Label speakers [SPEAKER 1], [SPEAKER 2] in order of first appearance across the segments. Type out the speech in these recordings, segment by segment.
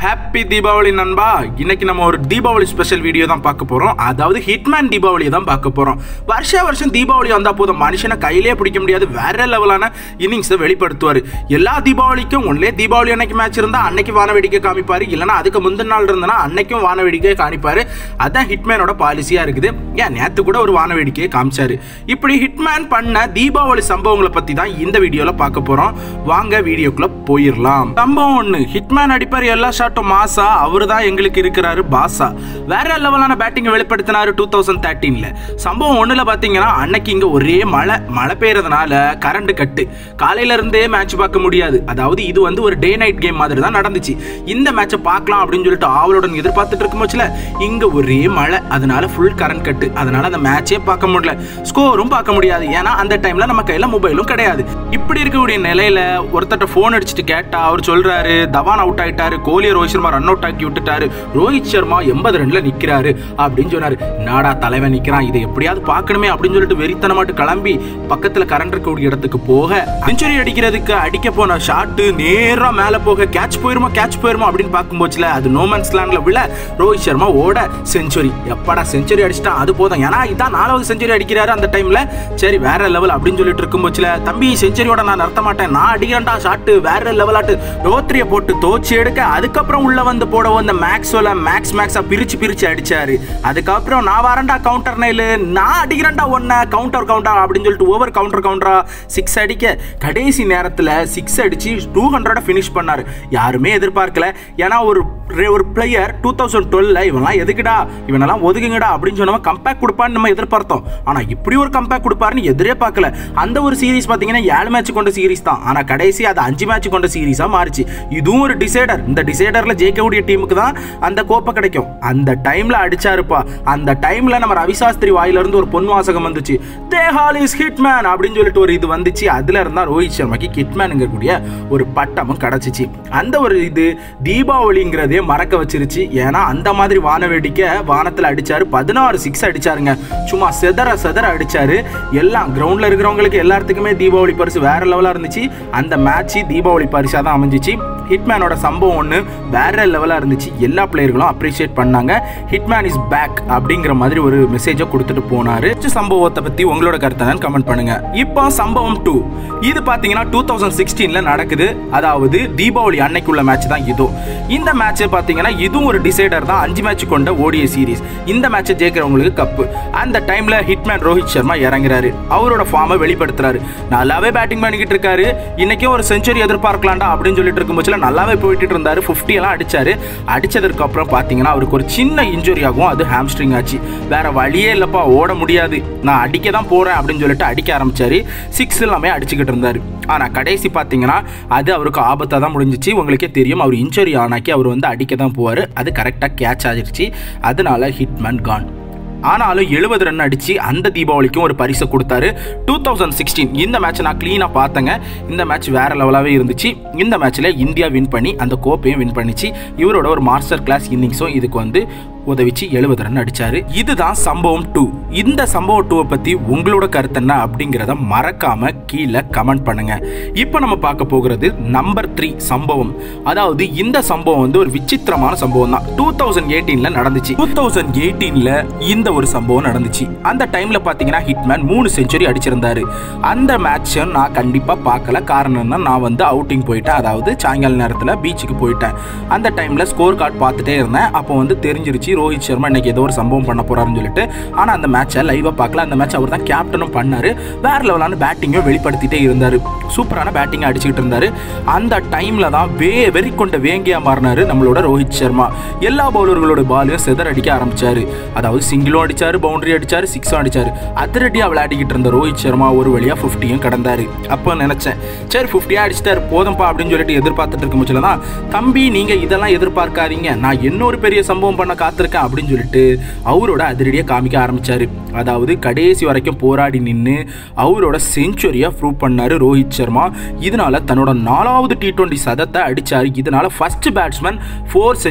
[SPEAKER 1] happy Deepavali நண்பா இன்னைக்கு நம்ம ஒரு தீபாவளி ஸ்பெஷல் வீடியோ தான் பார்க்க போறோம் அதாவது ஹிட்மேன் தீபாவளி தான் பார்க்க போறோம் வருஷ வருஷம் தீபாவளி வந்தா போதும் மனுஷனை கையிலே பிடிக்க முடியாது வேற லெவலான இன்னிங்ஸை வெளிப்படுத்துவார் எல்லா தீபாவளிக்கும் ஒன்லே தீபாவளி அன்னைக்கு மேட்ச் இருந்தா அன்னைக்கு வான வேடிக்கை காமிப்பாரு இல்லைன்னா அதுக்கு முந்தின நாள் இருந்தனா அன்னைக்கும் வான வேடிக்கை காமிப்பாரு அதான் ஹிட்மேனோட பாலிசியா இருக்குது ஏன் நேத்து கூட ஒரு வான வேடிக்கையை காமிச்சாரு இப்படி ஹிட்மேன் பண்ண தீபாவளி சம்பவங்களை பத்தி தான் இந்த வீடியோல பார்க்க போறோம் வாங்க வீடியோக்குள்ள போயிடலாம் சம்பவம் ஒண்ணு ஹிட்மேன் அடிப்பார் எல்லா ஷாட்டும் மாசா அவரு தான் எங்களுக்கு இருக்கிறாரு பாசா வேற லெவலான பேட்டிங் வெளிப்படுத்தினாரு டூ தௌசண்ட் தேர்ட்டீன்ல சம்பவம் ஒண்ணுல பாத்தீங்கன்னா அன்னைக்கு இங்க ஒரே மழை மழை பெய்யறதுனால கரண்ட் கட்டு காலையில இருந்தே மேட்ச் பார்க்க முடியாது அதாவது இது வந்து ஒரு டே நைட் கேம் மாதிரி தான் நடந்துச்சு இந்த மேட்சை பார்க்கலாம் அப்படின்னு சொல்லிட்டு ஆவலுடன் எதிர்பார்த்துட்டு இருக்கும் போச்சுல இங்க ஒரே மழை அதனால ஃபுல் கரண்ட் கட்டு அதனால அந்த மேட்சே பார்க்க முடியல ஸ்கோரும் பார்க்க முடியாது ஏன்னா அந்த டைம்ல நம்ம கையில மொபைலும் கிடையாது இப்படி இருக்கக்கூடிய நிலையில ஒருத்தட்ட போன் அடிச்சுட்டு கேட்டா அவர் சொல்றாரு தவான் அவுட் ஆயிட்டாரு கோலி ரோஹித் சர்மா ரன் அவுட் ஆக்கி விட்டுட்டாரு ரோஹித் சர்மா எண்பது ரன்ல நிக்கிறாரு அப்படின்னு சொன்னாரு நாடா தலைவன் நிக்கிறான் இதை எப்படியாவது பார்க்கணுமே அப்படின்னு சொல்லிட்டு வெறித்தனமாட்டு கிளம்பி பக்கத்துல கரண்ட் இருக்கக்கூடிய இடத்துக்கு போக செஞ்சுரி அடிக்கிறதுக்கு அடிக்க போன ஷாட்டு நேரா மேல போக கேட்ச் போயிருமா கேட்ச் போயிருமா அப்படின்னு பார்க்கும்போதுல அது நோமன்ஸ் லேண்ட்ல விழ ரோஹித் சர்மா ஓட செஞ்சுரி எப்படா செஞ்சுரி அடிச்சிட்டான் அது போதும் ஏன்னா இதான் நாலாவது செஞ்சுரி அடிக்கிறாரு அந்த டைம்ல சரி வேற லெவல் அப்படின்னு சொல்லிட்டு இருக்கும்போதுல தம்பி செஞ்சுரியோட நான் நடத்த மாட்டேன் நான் அடிக்கிறேன்டா ஷாட்டு வேற லெவலாட்டு ரோத்ரிய போட்டு தோச்சு எடுக்க அதுக்கப்புறம் உள்ள வந்து போட வந்த மேக்ஸ்வெல மேக்ஸ் மேக்ஸா பிரிச்சு பிரிச்சு அடிச்சாரு அதுக்கப்புறம் நான் வரேன்டா கவுண்டர் நைலு நான் அடிக்கிறேன்டா ஒன்ன கவுண்டர் கவுண்டர் அப்படின்னு சொல்லிட்டு ஓவர் கவுண்டர் கவுண்டரா சிக்ஸ் அடிக்க கடைசி நேரத்தில் சிக்ஸ் அடிச்சு டூ ஹண்ட்ரட ஃபினிஷ் பண்ணாரு யாருமே எதிர்பார்க்கல ஏன்னா ஒரு ஒரு பிளேயர் டூ தௌசண்ட் டுவெல்ல இவன்லாம் எதுக்குடா இவனெல்லாம் ஒதுக்குங்கடா அப்படின்னு சொன்னவன் கம்பேக் கொடுப்பான்னு நம்ம எதிர்பார்த்தோம் ஆனால் இப்படி ஒரு கம்பேக் கொடுப்பாருன்னு எதிரே பார்க்கல அந்த ஒரு சீரிஸ் பார்த்தீங்கன்னா ஏழு மேட்ச் கொண்ட சீரிஸ் தான் ஆனால் கடைசி அது அஞ்சு மேட்ச் கொண்ட சீரிஸாக மாறிச்சு இதுவும் ஒரு டிசைடர் இந்த டிசைடரில் ஜெயிக்கக்கூடிய டீமுக்கு தான் அந்த கோப்பை கிடைக்கும் அந்த டைமில் அடிச்சாருப்பா அந்த டைமில் நம்ம ரவிசாஸ்திரி வாயிலிருந்து ஒரு பொன் வாசகம் வந்துச்சு தேஹால் இஸ் ஹிட்மேன் அப்படின்னு சொல்லிட்டு ஒரு இது வந்துச்சு அதுல இருந்தா ரோஹித் சர்மாக்கு ஹிட்மேனுங்கக்கூடிய ஒரு பட்டமும் கிடைச்சிச்சு அந்த ஒரு இது தீபாவளிங்கிறதே மறக்க வச்சிருச்சு ஏன்னா அந்த மாதிரி வான வேடிக்கை வானத்தில் அடிச்சாரு பதினாறு சிக்ஸ் அடிச்சாருங்க சும்மா செதற செதற அடிச்சாரு எல்லாம் கிரவுண்ட்ல இருக்கிறவங்களுக்கு எல்லாத்துக்குமே தீபாவளி பரிசு வேற லெவலாக இருந்துச்சு அந்த மேட்ச் தீபாவளி பரிசாக தான் அமைஞ்சிச்சு ஹிட்மேனோட சம்பவம் ஒன்று வேற லெவலாக இருந்துச்சு எல்லா பிளேயர்களும் அப்ரிஷியேட் பண்ணாங்க ஹிட்மேன் இஸ் பேக் அப்படிங்கிற மாதிரி ஒரு மெசேஜை கொடுத்துட்டு போனாரு சம்பவத்தை பற்றி உங்களோட கருத்தை கமெண்ட் பண்ணுங்க இப்போ சம்பவம் டூ இது பார்த்தீங்கன்னா டூ தௌசண்ட் சிக்ஸ்டீனில் நடக்குது அதாவது தீபாவளி அன்னைக்குள்ள மேட்ச் தான் இதுவும் இந்த மேட்ச் பார்த்தீங்கன்னா இதுவும் ஒரு டிசைடர் தான் அஞ்சு மேட்ச் கொண்ட ஓடிய சீரிஸ் இந்த மேட்சை ஜெயிக்கிறவங்களுக்கு கப்பு அந்த டைம்ல ஹிட்மேன் ரோஹித் சர்மா இறங்குறாரு அவரோட ஃபார்மை வெளிப்படுத்துறாரு நல்லாவே பேட்டிங் பண்ணிக்கிட்டு இருக்காரு இன்னைக்கும் ஒரு செஞ்சுரி எதிர்பார்க்கலாம்டா அப்படின்னு சொல்லிட்டு இருக்கும்போது நல்லாவே போயிட்டு இருந்தாரு ஃபிஃப்டி எல்லாம் அடிச்சாரு அடிச்சதுக்கு அப்புறம் பார்த்தீங்கன்னா அவருக்கு ஒரு சின்ன இன்ஜுரி ஆகும் அது ஹாம்ஸ்ட்ரிங் ஆச்சு வேற வழியே இல்லப்பா ஓட முடியாது நான் அடிக்க தான் போறேன் அப்படின்னு சொல்லிட்டு அடிக்க ஆரம்பிச்சாரு சிக்ஸ் எல்லாமே அடிச்சுக்கிட்டு இருந்தாரு ஆனால் கடைசி பார்த்தீங்கன்னா அது அவருக்கு ஆபத்தாக தான் முடிஞ்சிச்சு உங்களுக்கே தெரியும் அவர் இன்ஜுரி ஆனாக்கி அவர் வந்து அடிக்க தான் போவார் அது கரெக்டாக கேட்ச் ஆகிருச்சு அதனால ஹிட்மேன் கான் ஆனாலும் எழுபது ரன் அடிச்சு அந்த தீபாவளிக்கும் ஒரு பரிசை கொடுத்தாரு டூ தௌசண்ட் சிக்ஸ்டீன் இந்த மேட்ச் நான் க்ளீனாக பார்த்தேங்க இந்த மேட்ச் வேற லெவலாகவே இருந்துச்சு இந்த மேட்ச்சில் இந்தியா வின் பண்ணி அந்த கோப்பையும் வின் பண்ணிச்சு இவரோட ஒரு மாஸ்டர் கிளாஸ் இன்னிங்ஸும் இதுக்கு வந்து உதவிச்சு எழுபது ரன் அடிச்சாரு இதுதான் சம்பவம் டூ இந்த சம்பவம் டூவை பத்தி உங்களோட கருத்து என்ன அப்படிங்கிறத மறக்காம கீழே கமெண்ட் பண்ணுங்க இப்போ நம்ம பார்க்க போகிறது நம்பர் த்ரீ சம்பவம் அதாவது இந்த சம்பவம் வந்து ஒரு விசித்திரமான சம்பவம் தான் டூ தௌசண்ட் எயிட்டீன்ல நடந்துச்சு டூ தௌசண்ட் எயிட்டீன்ல இந்த ஒரு சம்பவம் நடந்துச்சு அந்த டைம்ல பாத்தீங்கன்னா ஹிட்மேன் மூணு செஞ்சுரி அடிச்சிருந்தாரு அந்த மேட்சை நான் கண்டிப்பா பார்க்கல காரணம் நான் வந்து அவுட்டிங் போயிட்டேன் அதாவது சாயங்கால நேரத்தில் பீச்சுக்கு போயிட்டேன் அந்த டைம்ல ஸ்கோர் கார்டு பார்த்துட்டே இருந்தேன் அப்போ வந்து தெரிஞ்சிருச்சு ரோஹித் சர்மா இன்னைக்கு ஏதோ ஒரு சம்பவம் பண்ண போறாருன்னு சொல்லிட்டு ஆனால் அந்த மேட்சை லைவாக பார்க்கல அந்த மேட்ச் அவர் தான் கேப்டனும் பண்ணாரு வேற லெவலான பேட்டிங்கும் வெளிப்படுத்திட்டே இருந்தார் சூப்பரான பேட்டிங் அடிச்சுக்கிட்டு இருந்தாரு அந்த டைம்ல தான் வே வெறி கொண்ட வேங்கியா மாறினாரு நம்மளோட ரோஹித் சர்மா எல்லா பவுலர்களோட பாலையும் செதற அடிக்க ஆரம்பிச்சாரு அதாவது சிங்கிளும் அடிச்சாரு பவுண்டரி அடிச்சாரு சிக்ஸும் அடிச்சாரு அதிரடியா விளையாடிக்கிட்டு இருந்த ரோஹித் சர்மா ஒரு வழியா ஃபிஃப்டியும் கடந்தாரு அப்போ நினைச்சேன் சரி ஃபிஃப்டியா அடிச்சிட்டாரு போதும்பா அப்படின்னு சொல்லிட்டு எதிர்பார்த்துட்டு இருக்கும் போச்சுல தான் தம்பி நீங்க இதெல்லாம் எதிர்பார்க்காதீங்க நான் இன்னொரு பெரிய சம்பவம் பண்ண காத்திருக்கேன் அப்படின்னு சொல்லிட்டு அவரோட அதிரடியை காமிக்க ஆரம்பிச்சாரு அதாவது கடைசி வரைக்கும் போராடி நின்று அவரோட செஞ்சுரியை ப்ரூவ் பண்ணாரு ரோஹித் சர்மா இதனால தன்னோட நாலாவது டி டுவெண்ட்டி சதத்தை அடிச்சாரு இதனால ஃபர்ஸ்ட் பேட்ஸ்மேன் ஃபோர் செஞ்சுரி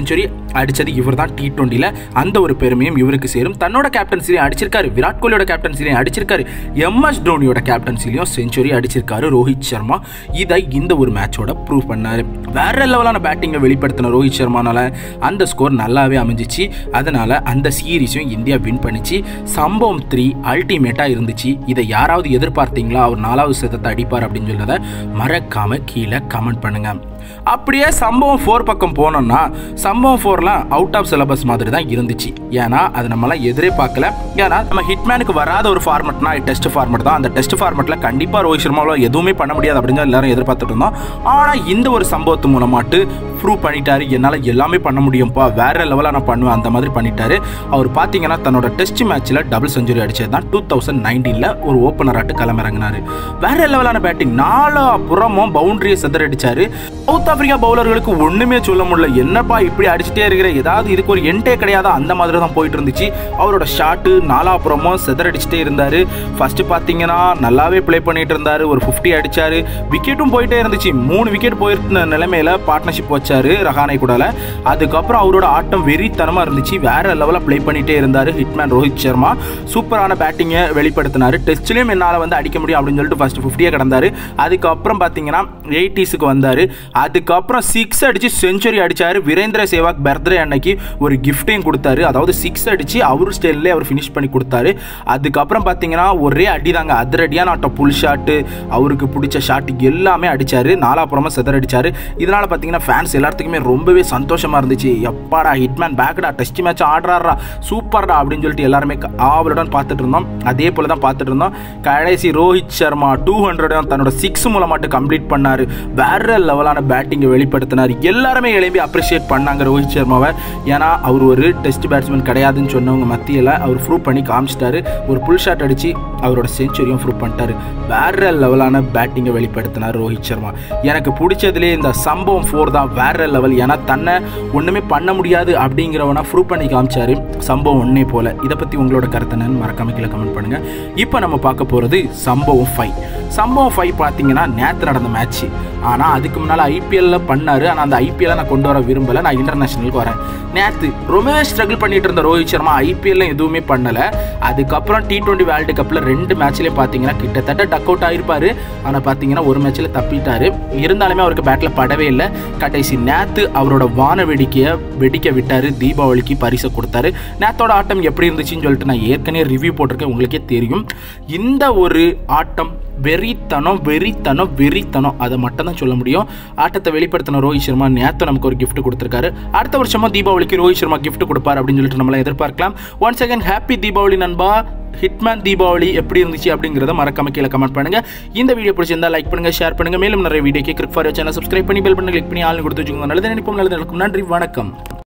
[SPEAKER 1] அடிச்சது இவர் தான் டி டுவெண்ட்டியில் அந்த ஒரு பெருமையும் இவருக்கு சேரும் தன்னோட கேப்டன்சிலையும் அடிச்சிருக்காரு விராட் கோலியோட கேப்டன்சிலையும் அடிச்சிருக்காரு எம்எஸ் தோனியோட கேப்டன்சிலையும் செஞ்சுரி அடிச்சிருக்காரு ரோஹித் சர்மா இதை இந்த ஒரு மேட்சோட ப்ரூவ் பண்ணாரு வேற லெவலான பேட்டிங்கை வெளிப்படுத்தின ரோஹித் சர்மானால அந்த ஸ்கோர் நல்லாவே அமைஞ்சிச்சு அதனால அந்த சீரீஸையும் இந்தியா வின் பண்ணிச்சு சம்பவம் த்ரீ அல்டிமேட்டாக இருந்துச்சு இதை யாராவது எதிர்பார்த்தீங்களா அவர் நாலாவது சதத்தை அடிப்பார் அப்படின்னு சொன்னதை மறக்காம கீழே கமெண்ட் பண்ணுங்க அப்படியே சம்பவம் ஃபோர் பக்கம் போனோம்னா சம்பவம் ஃபோர்லாம் அவுட் ஆஃப் சிலபஸ் மாதிரி தான் இருந்துச்சு ஏன்னா அது நம்மளாம் எதிரே பார்க்கல ஏன்னா நம்ம ஹிட்மேனுக்கு வராத ஒரு ஃபார்மெட்னா டெஸ்ட் ஃபார்மெட் தான் அந்த டெஸ்ட் ஃபார்மெட்டில் கண்டிப்பாக ரோஹித் சர்மாவில் எதுவுமே பண்ண முடியாது அப்படின்னு தான் எல்லாரும் எதிர்பார்த்துட்டு இருந்தோம் ஆனால் இந்த ஒரு சம்பவத்து மூலமாட்டு ப்ரூவ் பண்ணிட்டாரு என்னால் எல்லாமே பண்ண முடியும்ப்பா வேற லெவலாக நான் பண்ணுவேன் அந்த மாதிரி பண்ணிட்டாரு அவர் பார்த்தீங்கன்னா தன்னோட டெஸ்ட் மேட்ச்சில் டபுள் செஞ்சுரி அடிச்சது தான் டூ தௌசண்ட் நைன்டீனில் ஒரு ஓப்பனராட்டு களமிறங்கினாரு வேற லெவலான பேட்டிங் நாலா புறமும் பவுண்டரியை செதறடிச்சாரு சவுத் ஆப்பிரிக்கா பவுலர்களுக்கு ஒண்ணுமே சொல்ல முடியல என்னப்பா இப்படி அடிச்சுட்டே இருக்கிற ஏதாவது இதுக்கு ஒரு எண்டே கிடையாது அந்த மாதிரி தான் போயிட்டு இருந்துச்சு அவரோட ஷாட்டு நாலாப்புறமும் செதறடிச்சுட்டே இருந்தாரு ஃபர்ஸ்ட் பார்த்தீங்கன்னா நல்லாவே ப்ளே பண்ணிட்டு இருந்தாரு ஒரு ஃபிஃப்டி அடிச்சாரு விக்கெட்டும் போயிட்டே இருந்துச்சு மூணு விக்கெட் போயிருந்த நிலைமையில பார்ட்னர்ஷிப் வச்சாரு ரஹானை கூடால அதுக்கப்புறம் அவரோட ஆட்டம் வெறித்தனமா இருந்துச்சு வேற லெவலில் ப்ளே பண்ணிட்டே இருந்தாரு ஹிட்மேன் ரோஹித் சர்மா சூப்பரான பேட்டிங்கை வெளிப்படுத்தினாரு டெஸ்ட்லயும் என்னால் வந்து அடிக்க முடியும் அப்படின்னு சொல்லிட்டு ஃபர்ஸ்ட் ஃபிஃப்டியே கிடந்தாரு அதுக்கப்புறம் பார்த்தீங்கன்னா எயிட்டிஸுக்கு வந்தாரு அதுக்கப்புறம் சிக்ஸ் அடிச்சு செஞ்சுரி அடிச்சாரு வீரேந்திர சேவாக் பர்த்டே அன்னைக்கு ஒரு கிஃப்டையும் கொடுத்தாரு அதாவது சிக்ஸ் அடிச்சு அவர் ஸ்டைல்லே அவர் ஃபினிஷ் பண்ணி கொடுத்தாரு அதுக்கப்புறம் பார்த்தீங்கன்னா ஒரே அடி தாங்க அதிரடியான ஆட்டம் புல் ஷாட்டு அவருக்கு பிடிச்ச ஷாட்டு எல்லாமே அடிச்சாரு நாலாப்புறமா செதற அடிச்சாரு இதனால பார்த்தீங்கன்னா ஃபேன்ஸ் எல்லாத்துக்குமே ரொம்பவே சந்தோஷமா இருந்துச்சு எப்பாடா ஹிட்மேன் பேக்கடா டெஸ்ட் மேட்ச் ஆடுறாரா சூப்பர்டா அப்படின்னு சொல்லிட்டு எல்லாருமே ஆவலுடன் பார்த்துட்டு இருந்தோம் அதே போல தான் பார்த்துட்டு இருந்தோம் கடைசி ரோஹித் சர்மா டூ ஹண்ட்ரட் தன்னோட சிக்ஸ் மூலமாட்டு கம்ப்ளீட் பண்ணாரு வேற லெவலான பேட்டிங்கை வெளிப்படுத்தினார் எல்லாருமே எழுப்பி அப்ரிஷியேட் பண்ணாங்க ரோஹித் சர்மாவை ஏன்னா அவர் ஒரு டெஸ்ட் பேட்ஸ்மேன் கிடையாதுன்னு சொன்னவங்க மத்தியில் அவர் ப்ரூவ் பண்ணி காமிச்சிட்டாரு ஒரு புல் ஷாட் அடிச்சு அவரோட செஞ்சுரியும் ப்ரூவ் பண்ணிட்டாரு வேற லெவலான பேட்டிங்கை வெளிப்படுத்தினார் ரோஹித் சர்மா எனக்கு பிடிச்சதுலேயே இந்த சம்பவம் ஃபோர் தான் வேற லெவல் ஏன்னா தன்னை ஒன்றுமே பண்ண முடியாது அப்படிங்கிறவனா ப்ரூவ் பண்ணி காமிச்சாரு சம்பவம் ஒன்னே போல இதை பற்றி உங்களோட கருத்து என்னன்னு மறக்காம கீழே கமெண்ட் பண்ணுங்க இப்போ நம்ம பார்க்க போகிறது சம்பவம் ஃபைவ் சம்பவம் ஃபைவ் பார்த்தீங்கன்னா நேற்று நடந்த மேட்ச் ஆனால் அதுக்கு முன்னால் ஐபிஎல்ல பண்ணாரு ஆனால் அந்த ஐபிஎல்ல நான் கொண்டு வர விரும்பலை நான் இன்டர்நேஷனலுக்கு வரேன் நேற்று ரொம்பவே ஸ்ட்ரகிள் பண்ணிட்டு இருந்த ரோஹித் சர்மா ஐபிஎல்ல எதுவுமே பண்ணலை அதுக்கப்புறம் டி டுவெண்ட்டி வேர்ல்டு கப்பில் ரெண்டு மேட்ச்லேயும் பார்த்தீங்கன்னா கிட்டத்தட்ட டக் அவுட் ஆயிருப்பாரு ஆனால் பார்த்தீங்கன்னா ஒரு மேட்ச்சில் தப்பிட்டாரு இருந்தாலுமே அவருக்கு பேட்டில் படவே இல்லை கடைசி நேத்து அவரோட வான வெடிக்கையை வெடிக்க விட்டாரு தீபாவளிக்கு பரிசை கொடுத்தாரு நேத்தோட ஆட்டம் எப்படி இருந்துச்சுன்னு சொல்லிட்டு நான் ஏற்கனவே ரிவ்யூ போட்டிருக்கேன் உங்களுக்கே தெரியும் இந்த ஒரு ஆட்டம் வெறித்தனம் வெறித்தனம் வெறித்தனம் அதை மட்டும் தான் சொல்ல முடியும் ஆட்டத்தை வெளிப்படுத்தின ரோஹித் சர்மா நேற்று நமக்கு ஒரு gift கொடுத்துருக்காரு அடுத்த வருஷமா தீபாவளிக்கு ரோஹித் சர்மா gift கொடுப்பார் அப்படின்னு சொல்லிட்டு நம்மள எதிர்பார்க்கலாம் ஒன் செகண்ட் ஹாப்பி தீபாவளி நண்பா ஹிட்மேன் தீபாவளி எப்படி இருந்துச்சு அப்படிங்கிறத மறக்காம கீழே கமெண்ட் பண்ணுங்க இந்த வீடியோ பிடிச்சிருந்தா லைக் பண்ணுங்க ஷேர் பண்ணுங்க மேலும் நிறைய வீடியோக்கு கிளிக் ஃபார் சேனல் சப்ஸ்கிரைப் பண்ணி பெல் பண்ணி கிளிக் பண்ணி ஆள் கொடுத்து வச்சுக்கோங்க நல்லது நினைப்போம் நல்லது நடக்கும் நன்றி வணக்கம்